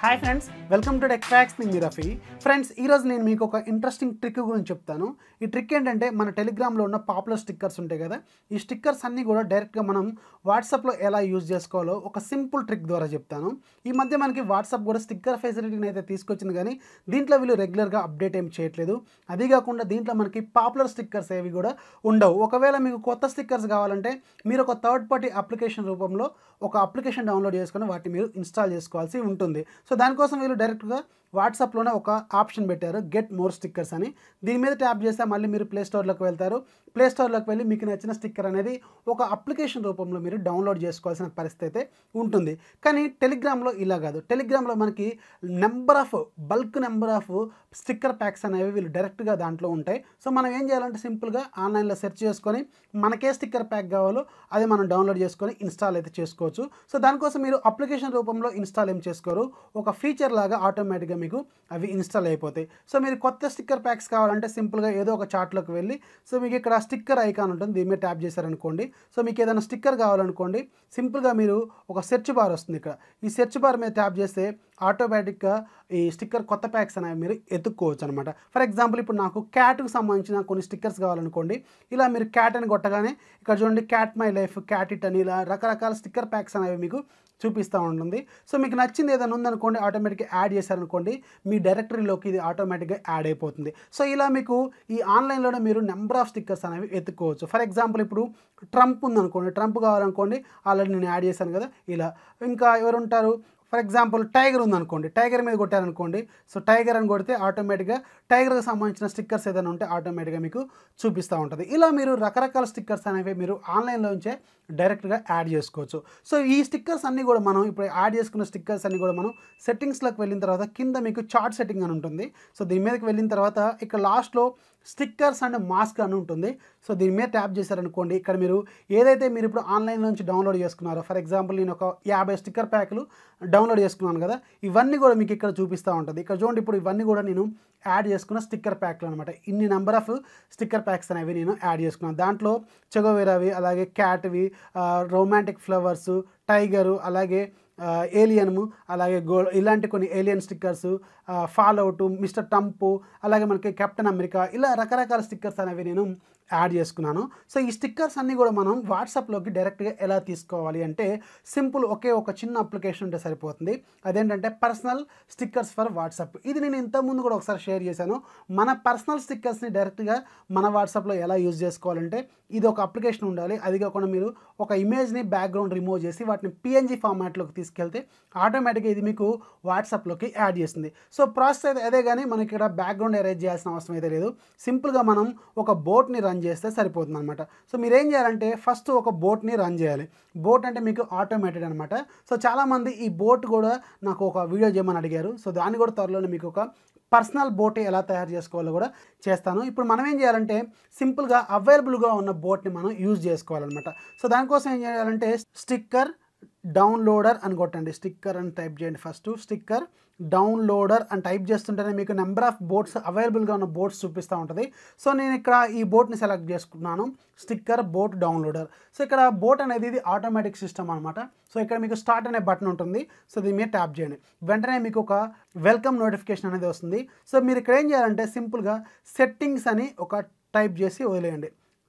hi friends welcome to Techfox నేను మీ Rafi friends ఈరోజు నేను మీకు ఒక ఇంట్రెస్టింగ్ ట్రిక్ గురించి చెప్తాను ఈ ట్రిక్ ఏంటంటే మన టెలిగ్రామ్లో ఉన్న పాపులర్ స్టిక్కర్స్ ఉంటాయి కదా ఈ స్టిక్కర్స్ అన్నీ కూడా డైరెక్ట్గా మనం వాట్సాప్లో ఎలా యూజ్ చేసుకోవాలో ఒక సింపుల్ ట్రిక్ ద్వారా చెప్తాను ఈ మధ్య మనకి వాట్సాప్ కూడా స్టిక్కర్ ఫెసిలిటీని అయితే తీసుకొచ్చింది కానీ దీంట్లో వీళ్ళు రెగ్యులర్గా అప్డేట్ ఏం చేయట్లేదు అదీ కాకుండా దీంట్లో మనకి పాపులర్ స్టిక్కర్స్ ఏవి కూడా ఉండవు ఒకవేళ మీకు కొత్త స్టిక్కర్స్ కావాలంటే మీరు ఒక థర్డ్ పార్టీ అప్లికేషన్ రూపంలో ఒక అప్లికేషన్ డౌన్లోడ్ చేసుకొని వాటిని మీరు ఇన్స్టాల్ చేసుకోవాల్సి ఉంటుంది సో దానికోసం వీళ్ళు డైరెక్ట్గా వాట్సాప్లోనే ఒక ఆప్షన్ పెట్టారు గెట్ మోర్ స్టిక్కర్స్ అని దీని మీద ట్యాప్ చేస్తే మళ్ళీ మీరు ప్లే స్టోర్లోకి వెళ్తారు ప్లే స్టోర్లోకి వెళ్ళి మీకు నచ్చిన స్టిక్కర్ అనేది ఒక అప్లికేషన్ రూపంలో మీరు డౌన్లోడ్ చేసుకోవాల్సిన పరిస్థితి అయితే ఉంటుంది కానీ టెలిగ్రామ్లో ఇలా కాదు టెలిగ్రామ్లో మనకి number of bulk number of sticker packs అనేవి వీళ్ళు డైరెక్ట్గా దాంట్లో ఉంటాయి సో మనం ఏం చేయాలంటే సింపుల్గా ఆన్లైన్లో సెర్చ్ చేసుకొని మనకే స్టిక్కర్ ప్యాక్ కావాలో అది మనం డౌన్లోడ్ చేసుకొని ఇన్స్టాల్ అయితే చేసుకోవచ్చు సో దానికోసం మీరు అప్లికేషన్ రూపంలో ఇన్స్టాల్ ఏం చేసుకోరు ఒక ఫీచర్ లాగా ఆటోమేటిక్గా మీకు అవి ఇన్స్టాల్ అయిపోతాయి సో మీరు కొత్త స్టిక్కర్ ప్యాక్స్ కావాలంటే సింపుల్గా ఏదో ఒక చార్ట్లోకి వెళ్ళి సో మీకు ఇక్కడ స్టిక్కర్ ఐకాన్ ఉంటుంది దీని మీద ట్యాప్ చేశారనుకోండి సో మీకు ఏదైనా స్టిక్కర్ కావాలనుకోండి సింపుల్గా మీరు ఒక సెర్చ్ బార్ వస్తుంది ఇక్కడ ఈ సెర్చ్ బార్ మీద ట్యాప్ చేస్తే ఆటోమేటిక్గా ఈ స్టిక్కర్ కొత్త ప్యాక్స్ అనేవి మీరు ఎత్తుక్కోవచ్చు అనమాట ఫర్ ఎగ్జాంపుల్ ఇప్పుడు నాకు క్యాట్కి సంబంధించిన కొన్ని స్టిక్కర్స్ కావాలనుకోండి ఇలా మీరు క్యాట్ అని కొట్టగానే ఇక్కడ చూడండి cat my life cat it అని ఇలా రకరకాల స్టిక్కర్ ప్యాక్స్ అనేవి మీకు చూపిస్తూ ఉంటుంది సో మీకు నచ్చింది ఏదైనా ఉందనుకోండి ఆటోమేటిక్గా యాడ్ చేశారనుకోండి మీ డైరెక్టరీలోకి ఇది ఆటోమేటిక్గా యాడ్ అయిపోతుంది సో ఇలా మీకు ఈ ఆన్లైన్లోనే మీరు నెంబర్ ఆఫ్ స్టిక్కర్స్ అనేవి ఎత్తుకోవచ్చు ఫర్ ఎగ్జాంపుల్ ఇప్పుడు ట్రంప్ ఉందనుకోండి ట్రంప్ కావాలనుకోండి ఆల్రెడీ నేను యాడ్ చేశాను కదా ఇలా ఇంకా ఎవరు ఉంటారు ఫర్ ఎగ్జాంపుల్ టైగర్ ఉందనుకోండి టైగర్ మీద కొట్టారనుకోండి సో టైగర్ అని కొడితే ఆటోమేటిక్గా టైగర్కి సంబంధించిన స్టిక్కర్స్ ఏదైనా ఉంటే ఆటోమేటిక్గా మీకు చూపిస్తూ ఉంటుంది ఇలా మీరు రకరకాల స్టిక్కర్స్ అనేవి మీరు ఆన్లైన్లో నుంచే డైరెక్ట్గా యాడ్ చేసుకోవచ్చు సో ఈ స్టిక్కర్స్ అన్నీ కూడా మనం ఇప్పుడు యాడ్ చేసుకున్న స్టిక్కర్స్ అన్నీ కూడా మనం సెట్టింగ్స్లోకి వెళ్ళిన తర్వాత కింద మీకు చార్ట్ సెట్టింగ్ అని ఉంటుంది సో దీని మీదకి వెళ్ళిన తర్వాత ఇక్కడ లాస్ట్లో స్టిక్కర్స్ అండ్ మాస్క్ అని ఉంటుంది సో దీని మీద ట్యాప్ చేశారనుకోండి ఇక్కడ మీరు ఏదైతే మీరు ఇప్పుడు ఆన్లైన్ నుంచి డౌన్లోడ్ చేసుకున్నారో ఫర్ ఎగ్జాంపుల్ నేను ఒక యాభై స్టిక్కర్ ప్యాక్లు డౌన్లోడ్ చేసుకున్నాను కదా ఇవన్నీ కూడా మీకు ఇక్కడ చూపిస్తూ ఉంటుంది ఇక్కడ చూడండి ఇప్పుడు ఇవన్నీ కూడా నేను యాడ్ చేసుకున్న స్టిక్కర్ ప్యాక్లు అనమాట ఇన్ని నెంబర్ ఆఫ్ స్టిక్కర్ ప్యాక్స్ అనేవి నేను యాడ్ చేసుకున్నాను దాంట్లో చెగోవేరావి అలాగే క్యాట్వి రొమాంటిక్ ఫ్లవర్స్ టైగరు అలాగే ఏలియన్ము అలాగే గో ఇలాంటి కొన్ని alien stickers fall out Mister Trump అలాగే మనకి కెప్టెన్ అమెరికా ఇలా రకరకాల స్టిక్కర్స్ అనేవి నేను యాడ్ చేసుకున్నాను సో ఈ స్టిక్కర్స్ అన్నీ కూడా మనం వాట్సాప్లోకి డైరెక్ట్గా ఎలా తీసుకోవాలి అంటే సింపుల్ ఒకే ఒక చిన్న అప్లికేషన్ ఉంటే సరిపోతుంది అదేంటంటే పర్సనల్ స్టిక్కర్స్ ఫర్ వాట్సాప్ ఇది నేను ఇంతకుముందు కూడా ఒకసారి షేర్ చేశాను మన పర్సనల్ స్టిక్కర్స్ని డైరెక్ట్గా మన వాట్సాప్లో ఎలా యూజ్ చేసుకోవాలంటే ఇది ఒక అప్లికేషన్ ఉండాలి అది కాకుండా మీరు ఒక ఇమేజ్ని బ్యాక్గ్రౌండ్ రిమూవ్ చేసి వాటిని పిఎన్జీ ఫార్మాట్లోకి తీసుకెళ్తే ఆటోమేటిక్గా ఇది మీకు వాట్సాప్లోకి యాడ్ చేస్తుంది సో ప్రాసెస్ అయితే అదే కానీ మనకి ఇక్కడ బ్యాక్గ్రౌండ్ అరేంజ్ చేయాల్సిన అవసరం అయితే లేదు సింపుల్గా మనం ఒక బోట్ని రన్ చేస్తే సరిపోతుంది అనమాట సో మీరు ఏం చేయాలంటే ఫస్ట్ ఒక బోట్ని రన్ చేయాలి బోట్ అంటే మీకు ఆటోమేటెడ్ అనమాట సో చాలామంది ఈ బోట్ కూడా నాకు ఒక వీడియో చేయమని అడిగారు సో దాన్ని కూడా త్వరలోనే మీకు ఒక పర్సనల్ బోట్ ఎలా తయారు చేసుకోవాలో కూడా చేస్తాను ఇప్పుడు మనం ఏం చేయాలంటే సింపుల్గా అవైలబుల్గా ఉన్న బోట్ని మనం యూజ్ చేసుకోవాలన్నమాట సో దానికోసం ఏం చేయాలంటే స్టిక్కర్ డౌన్లోడర్ అని కొట్టండి స్టిక్కర్ అని టైప్ చేయండి ఫస్ట్ స్టిక్కర్ డౌన్లోడర్ అని టైప్ చేస్తుంటేనే మీకు నెంబర్ ఆఫ్ బోట్స్ అవైలబుల్గా ఉన్న బోట్స్ చూపిస్తూ ఉంటుంది సో నేను ఇక్కడ ఈ బోట్ని సెలెక్ట్ చేసుకున్నాను స్టిక్కర్ బోట్ డౌన్లోడర్ సో ఇక్కడ బోట్ అనేది ఇది ఆటోమేటిక్ సిస్టమ్ అనమాట సో ఇక్కడ మీకు స్టార్ట్ అనే బటన్ ఉంటుంది సో దీని మీద ట్యాప్ చేయండి వెంటనే మీకు ఒక వెల్కమ్ నోటిఫికేషన్ అనేది వస్తుంది సో మీరు ఇక్కడ ఏం చేయాలంటే సింపుల్గా సెట్టింగ్స్ అని ఒక టైప్ చేసి వదిలేయండి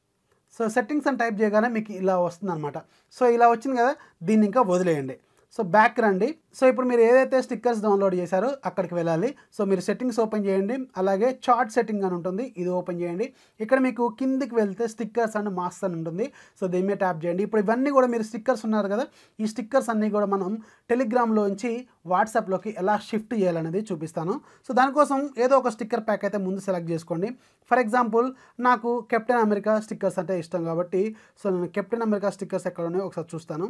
సో సెట్టింగ్స్ అని టైప్ చేయగానే మీకు ఇలా వస్తుందన్నమాట సో ఇలా వచ్చింది కదా దీన్ని ఇంకా వదిలేయండి సో బ్యాక్ రండి సో ఇప్పుడు మీరు ఏదైతే స్టిక్కర్స్ డౌన్లోడ్ చేశారో అక్కడికి వెళ్ళాలి సో మీరు సెట్టింగ్స్ ఓపెన్ చేయండి అలాగే చార్ట్ సెట్టింగ్ అని ఉంటుంది ఇది ఓపెన్ చేయండి ఇక్కడ మీకు కిందికి వెళ్తే స్టిక్కర్స్ అండ్ మాస్క్ అని ఉంటుంది సో దీని మీద ట్యాప్ చేయండి ఇప్పుడు ఇవన్నీ కూడా మీరు స్టిక్కర్స్ ఉన్నారు కదా ఈ స్టిక్కర్స్ అన్నీ కూడా మనం టెలిగ్రామ్లోంచి వాట్సాప్లోకి ఎలా షిఫ్ట్ చేయాలనేది చూపిస్తాను సో దానికోసం ఏదో ఒక స్టిక్కర్ ప్యాక్ అయితే ముందు సెలెక్ట్ చేసుకోండి ఫర్ ఎగ్జాంపుల్ నాకు కెప్టెన్ అమెరికా స్టిక్కర్స్ అంటే ఇష్టం కాబట్టి సో నేను కెప్టెన్ అమెరికా స్టిక్కర్స్ ఎక్కడ ఉన్నాయో ఒకసారి చూస్తాను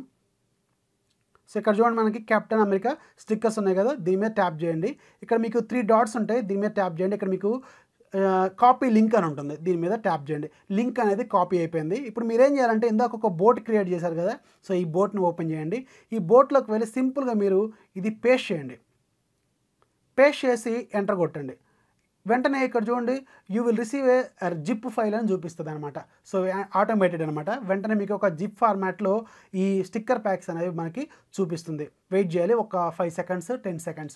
సో ఇక్కడ చూడండి మనకి కెప్టెన్ అమెరికా స్టిక్కర్స్ ఉన్నాయి కదా దీని మీద ట్యాప్ చేయండి ఇక్కడ మీకు త్రీ డాట్స్ ఉంటాయి దీని మీద ట్యాప్ చేయండి ఇక్కడ మీకు కాపీ లింక్ అని ఉంటుంది దీని మీద ట్యాప్ చేయండి లింక్ అనేది కాపీ అయిపోయింది ఇప్పుడు మీరు ఏం చేయాలంటే ఇందాక ఒక బోట్ క్రియేట్ చేశారు కదా సో ఈ బోట్ని ఓపెన్ చేయండి ఈ బోట్లోకి వెళ్ళి సింపుల్గా మీరు ఇది పేస్ట్ చేయండి పేస్ట్ చేసి ఎంటర్ కొట్టండి వెంటనే ఇక్కడ చూడండి you will receive a zip file అని చూపిస్తుంది అనమాట సో ఆటోమేటెడ్ అనమాట వెంటనే మీకు ఒక జిప్ ఫార్మాట్లో ఈ స్టిక్కర్ ప్యాక్స్ అనేవి మనకి చూపిస్తుంది వెయిట్ చేయాలి ఒక five seconds ten seconds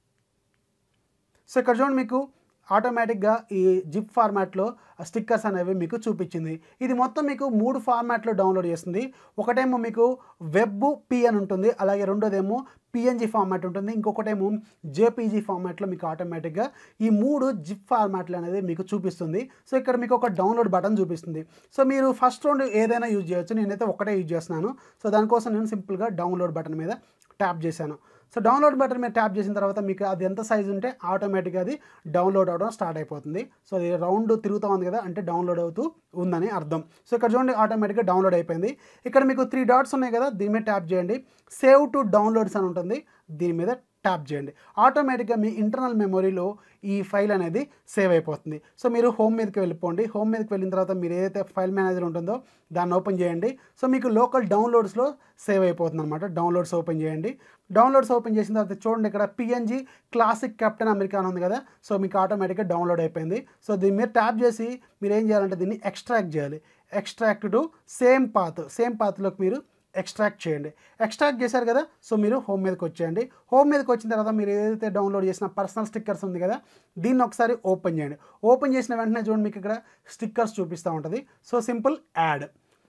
so ఇక్కడ చూడండి మీకు ఆటోమేటిక్గా ఈ జిప్ ఫార్మాట్లో స్టిక్కర్స్ అనేవి మీకు చూపించింది ఇది మొత్తం మీకు మూడు ఫార్మాట్లో డౌన్లోడ్ చేస్తుంది ఒకటేమో మీకు వెబ్ పి అని ఉంటుంది అలాగే రెండోదేమో పిఎన్జి ఫార్మాట్ ఉంటుంది ఇంకొకటేమో జేపీజీ ఫార్మాట్లో మీకు ఆటోమేటిక్గా ఈ మూడు జిప్ ఫార్మాట్లు అనేది మీకు చూపిస్తుంది సో ఇక్కడ మీకు ఒక డౌన్లోడ్ బటన్ చూపిస్తుంది సో మీరు ఫస్ట్ రౌండ్ ఏదైనా యూజ్ చేయొచ్చు నేనైతే ఒకటే యూజ్ చేస్తున్నాను సో దానికోసం నేను సింపుల్గా డౌన్లోడ్ బటన్ మీద ట్యాప్ చేశాను సో డౌన్లోడ్ బటన్ మీద ట్యాప్ చేసిన తర్వాత మీకు అది ఎంత సైజ్ ఉంటే ఆటోమేటిక్గా అది డౌన్లోడ్ అవడం స్టార్ట్ అయిపోతుంది సో అది రౌండ్ తిరుగుతూ ఉంది కదా అంటే డౌన్లోడ్ అవుతూ ఉందని అర్థం సో ఇక్కడ చూడండి ఆటోమేటిక్గా డౌన్లోడ్ అయిపోయింది ఇక్కడ మీకు త్రీ డాట్స్ ఉన్నాయి కదా దీని మీద ట్యాప్ చేయండి సేవ్ టు డౌన్లోడ్స్ అని ఉంటుంది దీని మీద ట్యాప్ చేయండి ఆటోమేటిక్గా మీ ఇంటర్నల్ మెమొరీలో ఈ ఫైల్ అనేది సేవ్ అయిపోతుంది సో మీరు హోమ్ మీదకి వెళ్ళిపోండి హోమ్ మీదకి వెళ్ళిన తర్వాత మీరు ఏదైతే ఫైల్ మేనేజర్ ఉంటుందో దాన్ని ఓపెన్ చేయండి సో మీకు లోకల్ డౌన్లోడ్స్లో సేవ్ అయిపోతుంది అనమాట డౌన్లోడ్స్ ఓపెన్ చేయండి డౌన్లోడ్స్ ఓపెన్ చేసిన తర్వాత చూడండి ఇక్కడ పిఎన్జీ క్లాసిక్ కెప్టెన్ అమెరికా అని ఉంది కదా సో మీకు ఆటోమేటిక్గా డౌన్లోడ్ అయిపోయింది సో దీని మీద ట్యాప్ చేసి మీరు ఏం చేయాలంటే దీన్ని ఎక్స్ట్రాక్ట్ చేయాలి extract to same path same పాత్లోకి మీరు ఎక్స్ట్రాక్ట్ చేయండి ఎక్స్ట్రాక్ట్ చేశారు కదా సో మీరు హోమ్ మీదకి వచ్చేయండి హోమ్ మీదకి వచ్చిన తర్వాత మీరు ఏదైతే డౌన్లోడ్ చేసిన పర్సనల్ స్టిక్కర్స్ ఉంది కదా దీన్ని ఒకసారి ఓపెన్ చేయండి ఓపెన్ చేసిన వెంటనే చూడండి మీకు ఇక్కడ స్టిక్కర్స్ చూపిస్తూ ఉంటుంది సో సింపుల్ యాడ్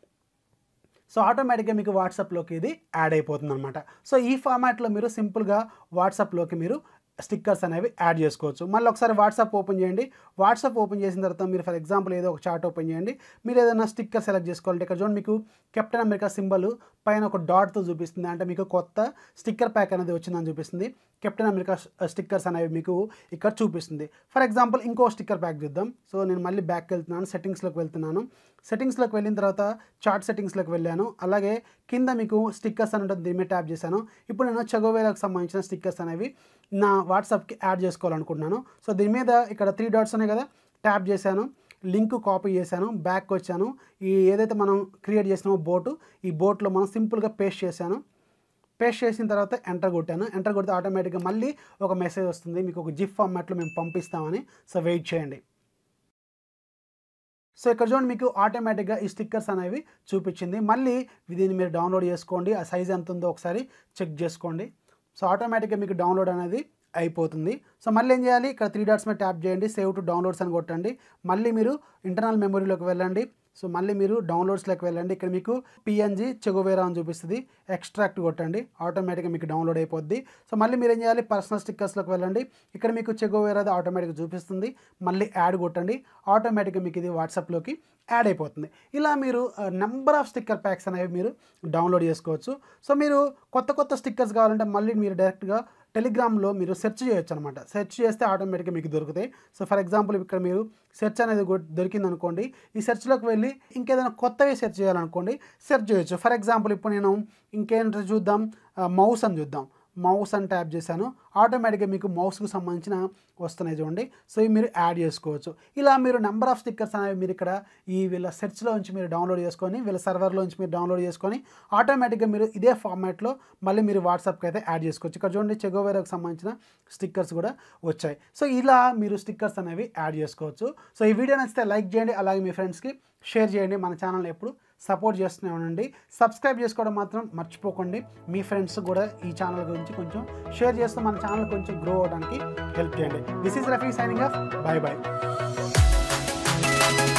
సో ఆటోమేటిక్గా మీకు వాట్సాప్లోకి ఇది యాడ్ అయిపోతుంది అనమాట సో ఈ ఫార్మాట్లో మీరు సింపుల్గా వాట్సాప్లోకి మీరు స్టిక్కర్స్ అనేవి యాడ్ చేసుకోవచ్చు మళ్ళీ ఒకసారి వాట్సాప్ ఓపెన్ చేయండి వాట్సాప్ ఓపెన్ చేసిన తర్వాత మీరు ఫర్ ఎగ్జాంపుల్ ఏదో ఒక చార్ట్ ఓపెన్ చేయండి మీరు ఏదైనా స్టిక్కర్ సెలెక్ట్ చేసుకోవాలంటే ఇక్కడ చూడండి మీకు కెప్టెన్ అమెరికా సింబల్ పైన ఒక డాట్తో చూపిస్తుంది అంటే మీకు కొత్త స్టిక్కర్ ప్యాక్ అనేది వచ్చిందని చూపిస్తుంది కెప్టెన్ అమెరికా స్టిక్కర్స్ అనేవి మీకు ఇక్కడ చూపిస్తుంది ఫర్ ఎగ్జాంపుల్ ఇంకో స్టిక్కర్ ప్యాక్ చూద్దాం సో నేను మళ్ళీ బ్యాక్ వెళ్తున్నాను సెట్టింగ్స్లోకి వెళ్తున్నాను సెట్టింగ్స్లోకి వెళ్ళిన తర్వాత చార్ట్ సెట్టింగ్స్లోకి వెళ్ళాను అలాగే కింద మీకు స్టిక్కర్స్ అని ఉంటుంది దీని మీద ట్యాప్ చేశాను ఇప్పుడు నేను చగోవేలకు సంబంధించిన స్టిక్కర్స్ అనేవి నా వాట్సాప్కి యాడ్ చేసుకోవాలనుకుంటున్నాను సో దీని మీద ఇక్కడ త్రీ డాట్స్ ఉన్నాయి కదా ట్యాప్ చేశాను లింక్ కాపీ చేశాను బ్యాక్ వచ్చాను ఈ ఏదైతే మనం క్రియేట్ చేసినామో బోటు ఈ బోట్లో మనం సింపుల్గా పేస్ట్ చేశాను పేస్ట్ చేసిన తర్వాత ఎంటర్ కొట్టాను ఎంటర్ కొడితే ఆటోమేటిక్గా మళ్ళీ ఒక మెసేజ్ వస్తుంది మీకు ఒక జిప్ ఫార్మాట్లో మేము పంపిస్తామని సో వెయిట్ చేయండి సో ఇక్కడ చూడండి మీకు ఆటోమేటిక్గా ఈ స్టిక్కర్స్ అనేవి చూపించింది మళ్ళీ దీన్ని మీరు డౌన్లోడ్ చేసుకోండి ఆ సైజ్ ఎంత ఉందో ఒకసారి చెక్ చేసుకోండి సో ఆటోమేటిక్గా మీకు డౌన్లోడ్ అనేది అయిపోతుంది సో మళ్ళీ ఏం చేయాలి ఇక్కడ త్రీ డాట్స్ మీద ట్యాప్ చేయండి సేవ్ టు డౌన్లోడ్స్ అని కొట్టండి మళ్ళీ మీరు ఇంటర్నల్ మెమరీలోకి వెళ్ళండి సో మళ్ళీ మీరు డౌన్లోడ్స్లోకి వెళ్ళండి ఇక్కడ మీకు పిఎన్జి చెగోవేరా అని చూపిస్తుంది ఎక్స్ట్రాక్ట్ కొట్టండి ఆటోమేటిక్గా మీకు డౌన్లోడ్ అయిపోద్ది సో మళ్ళీ మీరు ఏం చేయాలి పర్సనల్ స్టిక్కర్స్లోకి వెళ్ళండి ఇక్కడ మీకు చెగోవేరాది ఆటోమేటిక్గా చూపిస్తుంది మళ్ళీ యాడ్ కొట్టండి ఆటోమేటిక్గా మీకు ఇది వాట్సాప్లోకి యాడ్ అయిపోతుంది ఇలా మీరు నెంబర్ ఆఫ్ స్టిక్కర్ ప్యాక్స్ అనేవి మీరు డౌన్లోడ్ చేసుకోవచ్చు సో మీరు కొత్త కొత్త స్టిక్కర్స్ కావాలంటే మళ్ళీ మీరు డైరెక్ట్గా టెలిగ్రామ్లో మీరు సెర్చ్ చేయొచ్చు అనమాట సెర్చ్ చేస్తే ఆటోమేటిక్గా మీకు దొరుకుతాయి సో ఫర్ ఎగ్జాంపుల్ ఇక్కడ మీరు సెర్చ్ అనేది దొరికింది అనుకోండి ఈ సెర్చ్లోకి వెళ్ళి ఇంకేదైనా కొత్తవి సెర్చ్ చేయాలనుకోండి సెర్చ్ చేయొచ్చు ఫర్ ఎగ్జాంపుల్ ఇప్పుడు నేను ఇంకేంటో చూద్దాం మౌస్ అని చూద్దాం మౌస్ అని ట్యాప్ చేశాను ఆటోమేటిక్గా మీకు మౌస్కి సంబంధించిన వస్తున్నాయి చూడండి సో ఇవి మీరు యాడ్ చేసుకోవచ్చు ఇలా మీరు నెంబర్ ఆఫ్ స్టిక్కర్స్ అనేవి మీరు ఇక్కడ ఈ వీళ్ళ సెర్చ్లో నుంచి మీరు డౌన్లోడ్ చేసుకొని వీళ్ళ సర్వర్లో నుంచి మీరు డౌన్లోడ్ చేసుకొని ఆటోమేటిక్గా మీరు ఇదే ఫార్మాట్లో మళ్ళీ మీరు వాట్సాప్కి అయితే యాడ్ చేసుకోవచ్చు ఇక్కడ చూడండి చెగోవేరాకు సంబంధించిన స్టిక్కర్స్ కూడా వచ్చాయి సో ఇలా మీరు స్టిక్కర్స్ అనేవి యాడ్ చేసుకోవచ్చు సో ఈ వీడియో నచ్చితే లైక్ చేయండి అలాగే మీ ఫ్రెండ్స్కి షేర్ చేయండి మన ఛానల్ ఎప్పుడు సపోర్ట్ చేస్తూనే ఉండండి సబ్స్క్రైబ్ చేసుకోవడం మాత్రం మర్చిపోకండి మీ ఫ్రెండ్స్ కూడా ఈ ఛానల్ గురించి కొంచెం షేర్ చేస్తూ మన ఛానల్ కొంచెం గ్రో అవడానికి హెల్ప్ చేయండి this is Rafi signing off bye bye